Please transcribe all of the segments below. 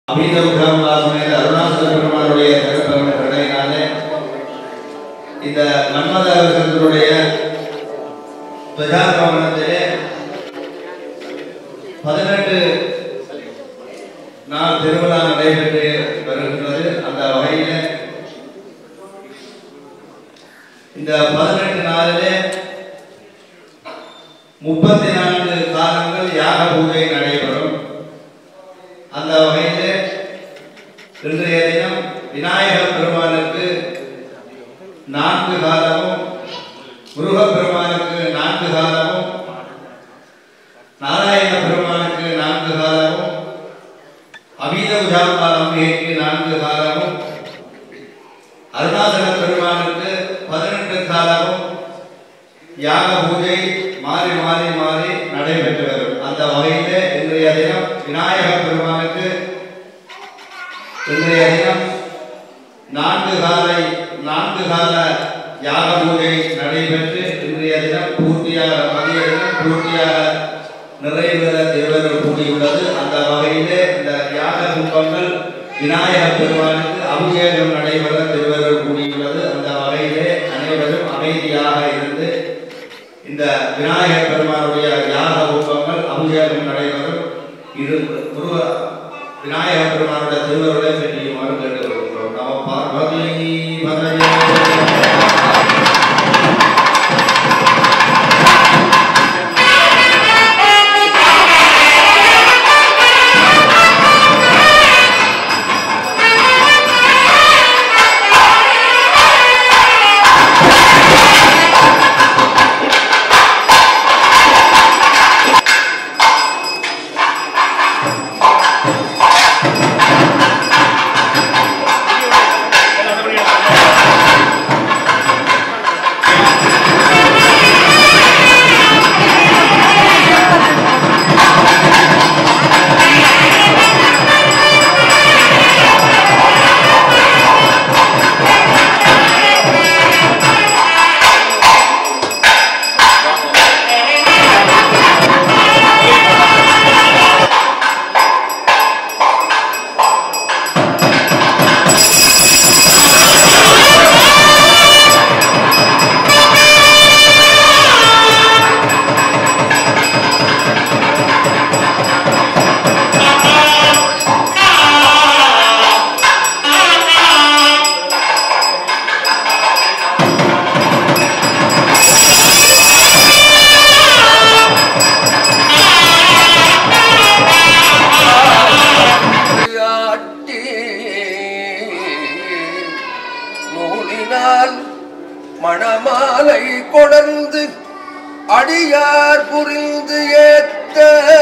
அபிநவகாமதாசமேத அருணாசல பெருமானுடைய திருப்பரம கருணையினாலே இந்த மன்மதர்களுடைய பிரஜாபவனத்திலே பதினெட்டு நாள் திருவிழா நடைபெற்று வருகின்றது அந்த வகையிலே இந்த பதினெட்டு நாளிலே முப்பத்தி நான்கு காலங்கள் யாக பூஜை நடைபெறும் அந்த வகையிலே இன்றைய தினம் விநாயகர் பெருமானுக்கு நான்கு காலமும் முருகப் பெருமானுக்கு நான்கு காலமும் நாராயண பெருமானுக்கு நான்கு காலமும் அபீத உஜாம்பால் அம்பிகைக்கு நான்கு காலமும் அருணாசல பெருமானுக்கு பதினெட்டு காலமும் யாக பூஜை மாறி மாறி மாறி நடைபெற்று வரும் அந்த வகையிலே இன்றைய தினம் விநாயக பெருமானுக்கு இன்றைய தினம் நான்கு காலை நான்கு கால யாக பூஜை நடைபெற்று இன்றைய தினம் பூர்த்தியாக மதிய தினம் பூர்த்தியாக நிறைவேற திருவருள் கூடியுள்ளது அந்த வகையிலே இந்த யாக கும்பங்கள் விநாயக பெருமானுக்கு அபிஷேகம் நடைபெற திருவருள் கூடியுள்ளது அந்த வகையிலே அனைவரும் அமைதியாக இருந்து இந்த விநாயகர் பெருமானுடைய யாக கும்பங்கள் அபிஷேகம் நடைபெறும் இது முருக விநாயக பெருமானுடைய திருவருளை பெற்றியுமாறு கேட்டுக்கொள்கிறோம் நம பார்வதி பதவி ஆட்டி நூலினால் மணமாலை கொணர்ந்து அடியார் புரிந்து ஏத்த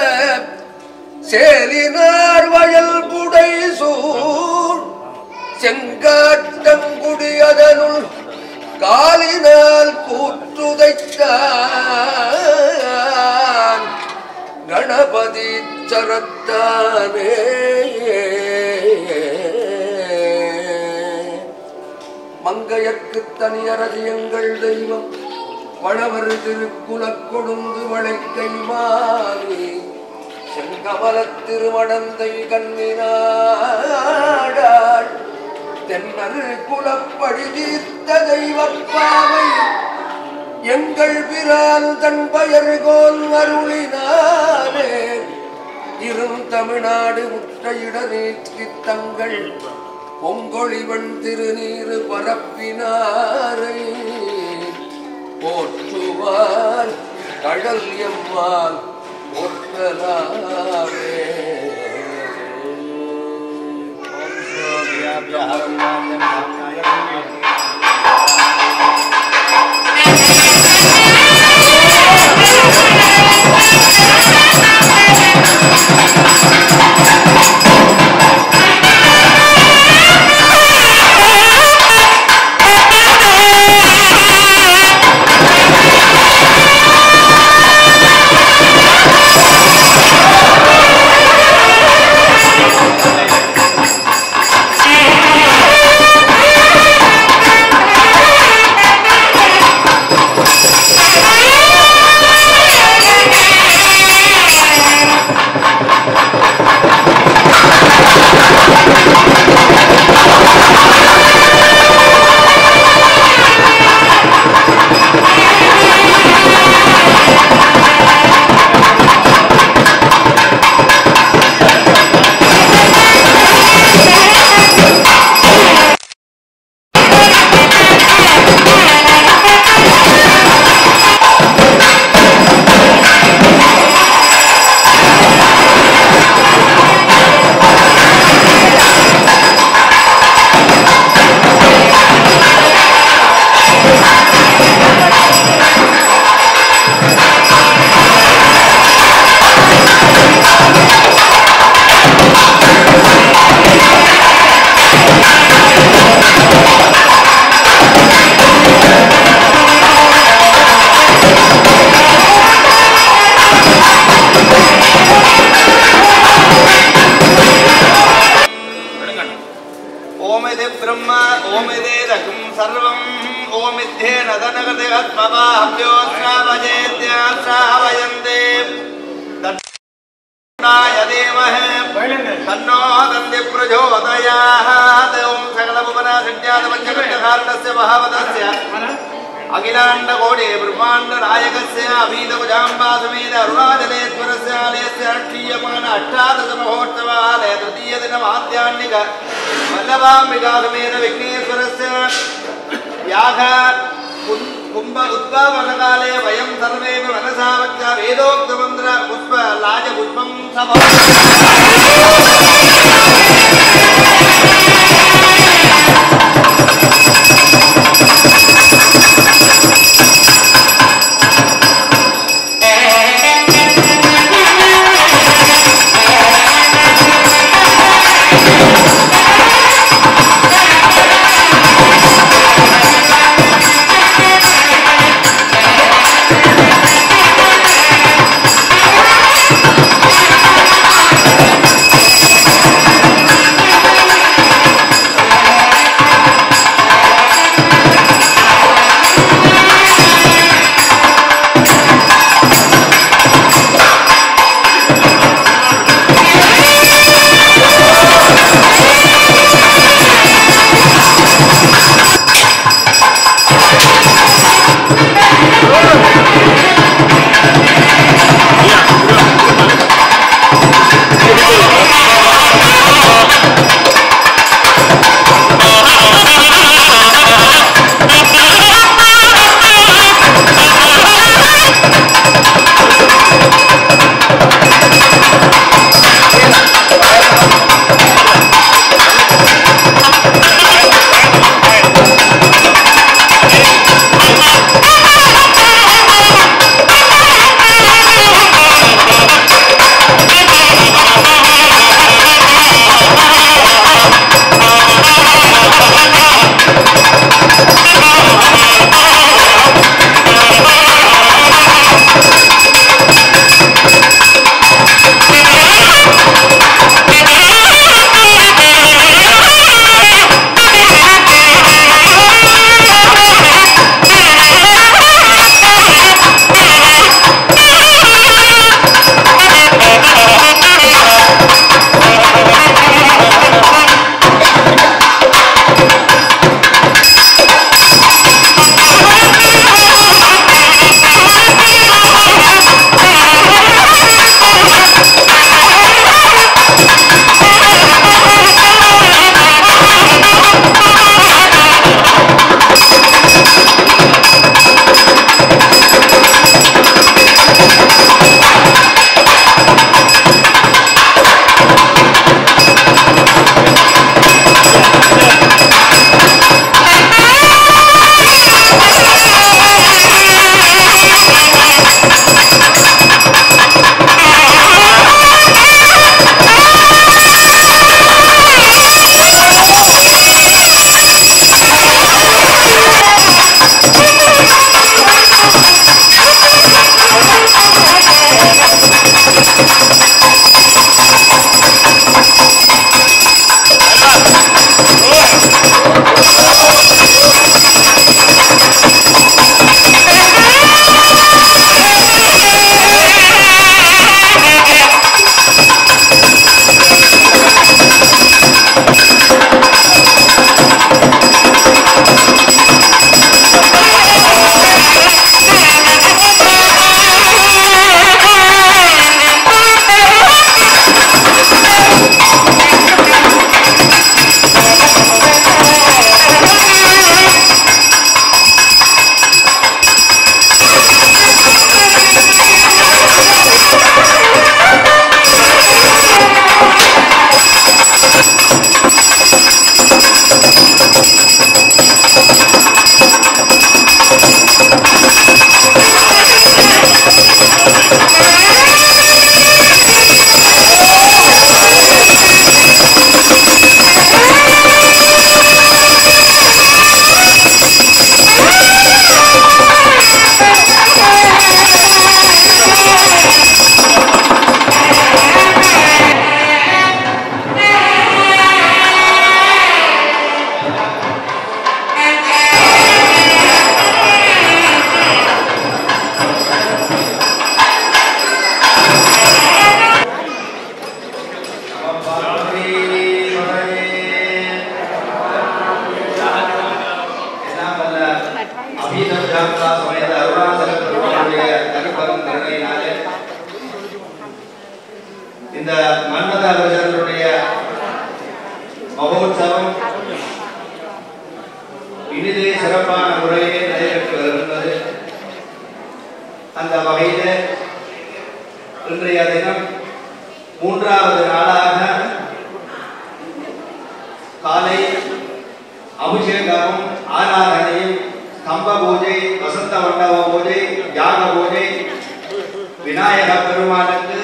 சேலினார் வயல் புடை சூழ் செங்காட்டங்குடியதனுள் காலினால் கூற்றுதைத்தான் கணபதி சரத்தானே மங்கையர்க்கு தனியரது எங்கள் தெய்வம் வளவர் திருக்குலக் கொழுந்து வளைக்கை மாறி செங்கமலத் திருமடந்தை கண்ணினாடாள் தென்னரு குலப்படி தீர்த்த தெய்வப்பாவை எங்கள் பிரான் தன் பயர்கோல் அருளினாரே இரும் தமிழ்நாடு முற்றையிட நீக்கி தங்கள் பொங்கொழிவன் திருநீரு பரப்பினாரை போற்றுவார் கடல் எம்மால் போற்றலாவே Thank ओमिति ब्रह्म ओमिदेदकं सर्वम् ओमिध्येन धनगतिहत्मवाभ्योऽश्रावजेत्याश्रावयन्ते तन्नाय धीमहि तन्नो दन्ति प्रचोदयात् ॐ सकलभुवनासञ्जातपञ्चकण्ठकारणस्य महावतस्य अखिलाण्डकोटे ब्रह्माण्डनायकस्य अभीतभुजाम्बासमेत अरुणाचलेश्वरस्य आलयस्य अनुष्ठीयमान अष्टादशमहोत्सवालय तृतीयदिनमाद्यान्निक वल्लभाम्बिकासमेत विघ्नेश्वरस्य व्याघ कुं- कुम्भ उद्भावनकाले वयं सर्वेपि मनसा वक्ता वेदोक्तमन्त्र पुष्प लाजपुष्पं सभा மகோத்சவம் இனிதே சிறப்பான முறையிலே நடைபெற்று வருகின்றது அந்த வகையில இன்றைய தினம் மூன்றாவது நாளாக காலை அபிஷேகமும் ஆராதனையும் கம்ப பூஜை வசந்த மண்டப பூஜை யாக பூஜை விநாயக பெருமானுக்கு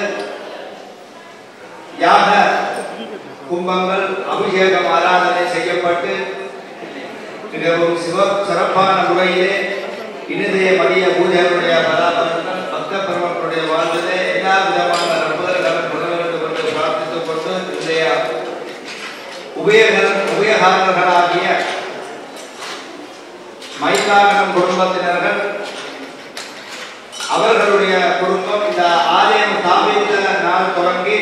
யாக கும்பங்கள் அபிஷேகம் ஆராதனை செய்யப்பட்டு மிகவும் சிவ சிறப்பான முறையிலே இனிதே மதிய பூஜைகளுடைய பதார்த்தங்கள் பக்த பெருமக்களுடைய வாழ்விலே எல்லா விதமான நண்பர்களும் கொள்ள வேண்டும் என்று பிரார்த்தித்துக் கொண்டு இன்றைய உபயோக உபயோகாரர்களாகிய மைதானம் குடும்பத்தினர்கள் அவர்களுடைய குடும்பம் இந்த ஆலயம் ஸ்தாபித்த நாள் தொடங்கி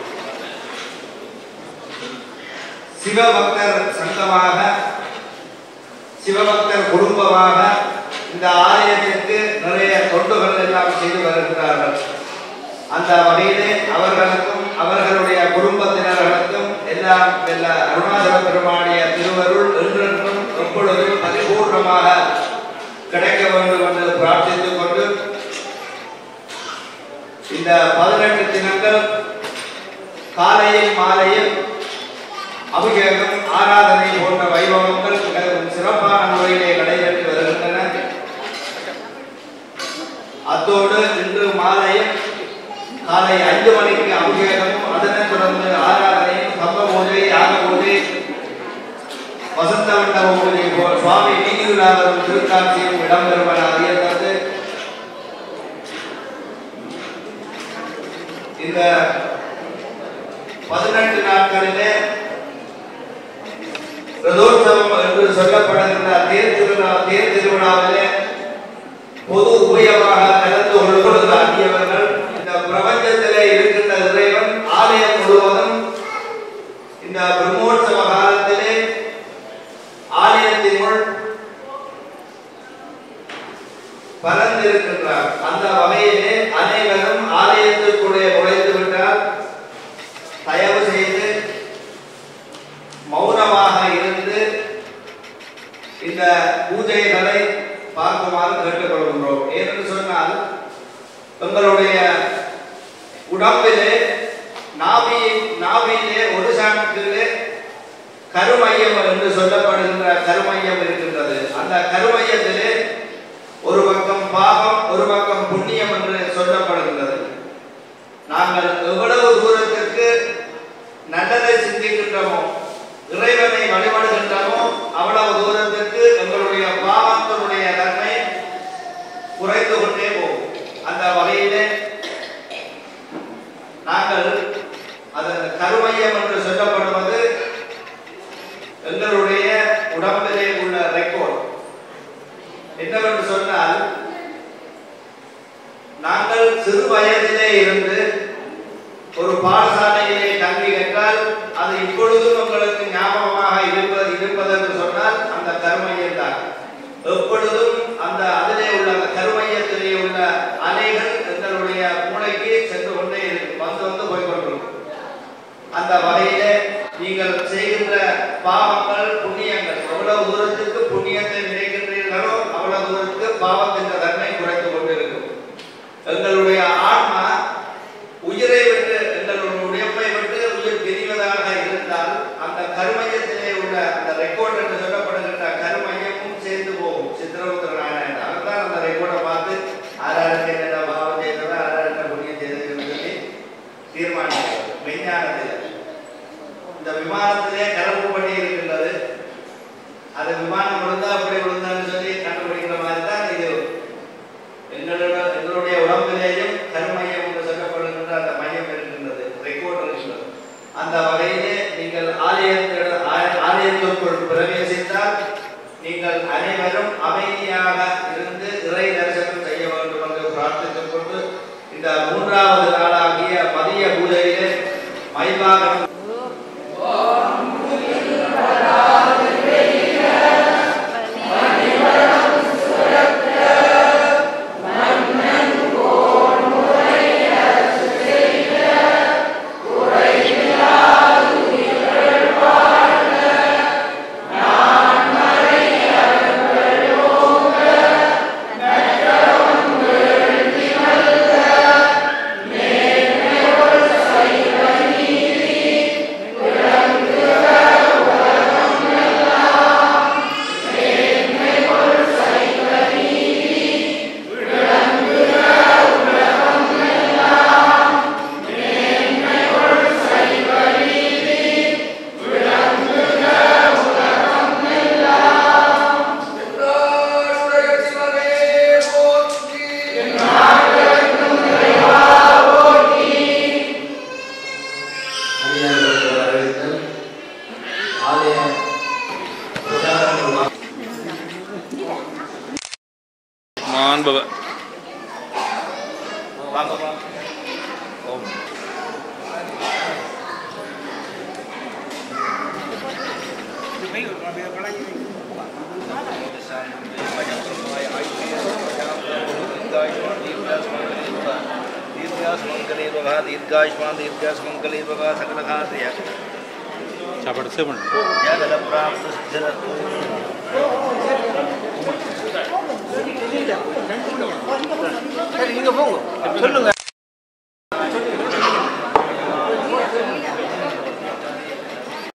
சிவபக்தர் சங்கமாக சிவபக்தர் குடும்பமாக இந்த ஆலயத்திற்கு நிறைய தொண்டுகள் எல்லாம் செய்து வருகிறார்கள் அந்த வகையிலே அவர்களுக்கும் அவர்களுடைய குடும்பத்தினர்களுக்கும் எல்லாம் வெல்ல அருணாச்சல பெருமானிய திருவருள் என்றென்றும் எப்பொழுதும் பரிபூர்ணமாக கிடைக்க வேண்டும் என்று பிரார்த்தித்துக் கொண்டு இந்த பதினெட்டு தினங்கள் காலையில் மாலையில் அபிஷேகம் ஆராதனை போன்ற வைபவங்கள் மிகவும் சிறப்பான முறையிலே நடைபெற்று வருகின்றன அத்தோடு இன்று மாலையில் காலை ஐந்து மணிக்கு அபிஷேகமும் அதனைத் தொடர்ந்து ஆராதனையும் கம்ப பூஜை யாக பூஜை வசந்த மண்டப பூஜை போ- சுவாமி நீதிநாதரும் திருக்காட்சியும் இடம்பெறும் என அறியத்தது இந்த பதினெட்டு நாட்களிலே ரதோற்சவம் என்று சொல்லப்படுகின்ற தேர் திருவிழா தேர் திருவிழாவிலே பொது உபயமாக கலந்து கொள்ளுகிற அந்நியவர்கள் இந்த பிரபஞ்சத்திலே இருக்கின்ற இறைவன் ஆலயம் முழுவதும் இந்த பிரம்மோற்சவ காலத்திலே ஆலயத்தினுள் பறந்திருக்கின்றார் அந்த வகையிலே அனைவரும் ஆலயத்திற்குள்ளே நுழைந்து விட்டால் தயவு செய்து மௌனமாக இருந்து இந்த பூஜைகளை பார்க்குமாறு கேட்டுக்கொள்கின்றோம் ஏனென்று சொன்னால் உங்களுடைய உடம்பிலே நாவி நாவிலே ஒரு சாணத்திலே கருமையம் என்று சொல்லப்படுகின்ற கருமையம் இருக்கின்றது அந்த கருமையத்திலே ஒரு பக்கம் பாகம் ஒரு பக்கம் புண்ணியம் என்று சொல்லப்படுகின்றது நாங்கள் எவ்வளவு தூரத்திற்கு நல்லதை சிந்திக்கின்றோமோ இறைவனை வழிபடுகின்றோமோ அவ்வளவு தூரத்திற்கு எங்களுடைய பாவத்தினுடைய தன்மை குறைந்து கொண்டே போகும் அந்த வகையிலே நாங்கள் அதன் கருமையம் என்று சொல்லப்படுவது எங்களுடைய உடம்பிலே உள்ள ரெக்கார்ட் என்னவென்று சொன்னால் நாங்கள் சிறு வயதிலே இருந்து ஒரு பாடசாலையிலே கல்வி கற்றால் அது இப்பொழுதும் உங்களுக்கு ஞாபகமாக இருப்பது இருப்பது என்று சொன்னால் அந்த கருமையம் தான் எப்பொழுதும் அந்த அதிலே உள்ள அந்த கருமையத்திலே உள்ள அலைகள் எங்களுடைய மூளைக்கு சென்று கொண்டே இருக்கும் வந்து வந்து போய் கொண்டிருக்கும் அந்த வகையிலே நீங்கள் செய்கின்ற பாவங்கள் புண்ணியங்கள் எவ்வளவு தூரத்துக்கு புண்ணியத்தை நினைக்கின்றீர்களோ அவ்வளவு தூரத்துக்கு பாவத்தின் தன்மை குறைந்து கொண்டிருக்கும் எங்களுடைய ஆன்மா உயிரை விட்டு எங்களுடைய உழைப்பை விட்டு உயிர் பிரிவதாக இருந்தால் அந்த கருமையத்திலே உள்ள அந்த ரெக்கார்ட் என்று சொல்லப்படுகின்ற கருமையமும் சேர்ந்து போகும் சித்திரவுத்திர நாராயணன் அதுதான் அந்த ரெக்கார்டை பார்த்து ஆறாயிரத்தி என்னென்ன பாவம் செய்தது ஆறாயிரத்தி புண்ணியம் செய்ததுன்னு சொல்லி தீர்மானிக்கிறது விஞ்ஞானத்தில் இந்த விமானத்திலே கலப்பு பண்ணி இருக்கின்றது அது விமானம் விழுந்தா அப்படி விழுந்தான்னு சொல்லி கண்டுபிடிக்கிற மாதிரி தான் இது எங்களோட எங்களுடைய உடம்பிலேயும் கருமையம் என்று சொல்லப்படுகின்ற அந்த மையம் இருக்கின்றது ரெக்கார்ட் இருக்கின்றது அந்த வகையிலே நீங்கள் ஆலயத்திட ஆய- ஆலயத்திற்குள் பிரவேசித்தால் நீங்கள் அனைவரும் அமைதியாக இருந்து இறை தரிசனம் செய்ய வேண்டும் என்று பிரார்த்தித்துக் கொண்டு இந்த மூன்றாவது நாளாகிய மதிய பூஜையிலே மைவாகம் உரையில்லாது காண்பவ வாங்க ஓம் दीर्घायुष्मान दीर्घायुष्मंगले बगा सकल खाद्य சாப்பாடு சேவ் பண்ணு जल प्राप्त सिद्धरस्तु சரி நீங்க போங்க சொல்லுங்க